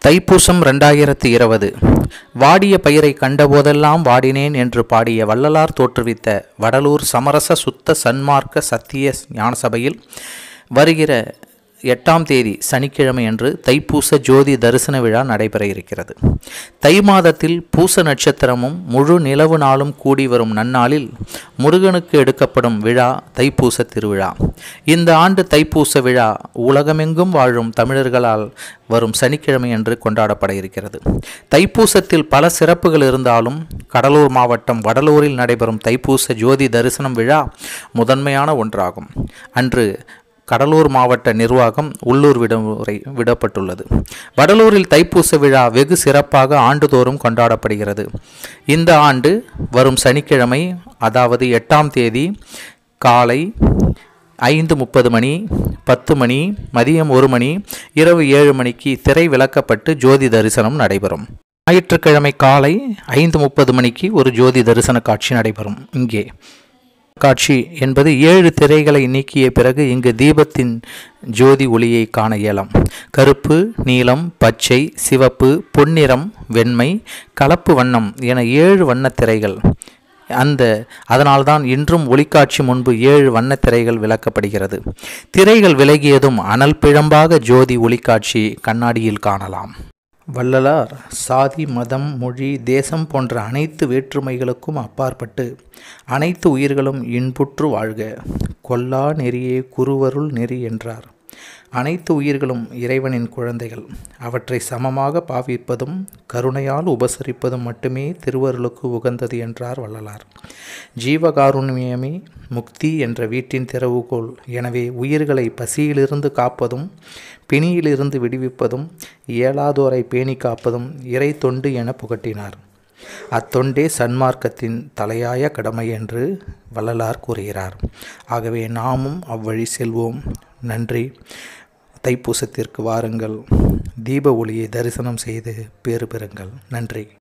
தைப்பூசம் ரெண்டாயிரத்தி இருபது வாடிய பயிரை கண்டபோதெல்லாம் வாடினேன் என்று பாடிய வள்ளலார் தோற்றுவித்த வடலூர் சமரச சுத்த சன்மார்க்க சத்திய ஞானசபையில் வருகிற எட்டாம் தேதி சனிக்கிழமை அன்று தைப்பூச ஜோதி தரிசன விழா நடைபெற இருக்கிறது தை மாதத்தில் பூச நட்சத்திரமும் முழு நிலவு நாளும் கூடி வரும் நன்னாளில் முருகனுக்கு எடுக்கப்படும் விழா தைப்பூச திருவிழா இந்த ஆண்டு தைப்பூச விழா உலகமெங்கும் வாழும் தமிழர்களால் வரும் சனிக்கிழமை அன்று கொண்டாடப்பட இருக்கிறது தைப்பூசத்தில் பல சிறப்புகள் இருந்தாலும் கடலூர் மாவட்டம் வடலூரில் நடைபெறும் தைப்பூச ஜோதி தரிசனம் விழா முதன்மையான ஒன்றாகும் அன்று கடலூர் மாவட்ட நிர்வாகம் உள்ளூர் விடுமுறை விடப்பட்டுள்ளது வடலூரில் தைப்பூச விழா வெகு சிறப்பாக ஆண்டுதோறும் கொண்டாடப்படுகிறது இந்த ஆண்டு வரும் சனிக்கிழமை அதாவது எட்டாம் தேதி காலை ஐந்து முப்பது மணி பத்து மணி மதியம் ஒரு மணி இரவு ஏழு மணிக்கு திரை விளக்கப்பட்டு ஜோதி தரிசனம் நடைபெறும் ஞாயிற்றுக்கிழமை காலை ஐந்து முப்பது மணிக்கு ஒரு ஜோதி தரிசன காட்சி நடைபெறும் இங்கே காட்சி என்பது ஏழு திரைகளை நீக்கிய பிறகு இங்கு தீபத்தின் ஜோதி ஒளியை காண இயலாம் கருப்பு நீலம் பச்சை சிவப்பு பொன்னிறம் வெண்மை கலப்பு வண்ணம் என ஏழு வண்ணத் திரைகள் அந்த அதனால்தான் இன்றும் ஒளிக்காட்சி முன்பு ஏழு வண்ணத் திரைகள் விளக்கப்படுகிறது திரைகள் விலகியதும் அனல் பிழம்பாக ஜோதி ஒளிக்காட்சி கண்ணாடியில் காணலாம் வள்ளலார் சாதி மதம் மொழி தேசம் போன்ற அனைத்து வேற்றுமைகளுக்கும் அப்பாற்பட்டு அனைத்து உயிர்களும் இன்புற்று வாழ்க கொல்லா நெறியே குருவருள் நெறி என்றார் அனைத்து உயிர்களும் இறைவனின் குழந்தைகள் அவற்றை சமமாக பாவிப்பதும் கருணையால் உபசரிப்பதும் மட்டுமே திருவருளுக்கு உகந்தது என்றார் வள்ளலார் ஜீவகாருண்யமே முக்தி என்ற வீட்டின் திறவுகோல் எனவே உயிர்களை பசியிலிருந்து காப்பதும் பிணியிலிருந்து விடுவிப்பதும் இயலாதோரை பேணி காப்பதும் இறை தொண்டு என புகட்டினார் அத்தொண்டே சன்மார்க்கத்தின் தலையாய கடமை என்று வள்ளலார் கூறுகிறார் ஆகவே நாமும் அவ்வழி செல்வோம் நன்றி தைப்பூசத்திற்கு வாருங்கள் தீப ஒளியை தரிசனம் செய்து பேறு பெறுங்கள் நன்றி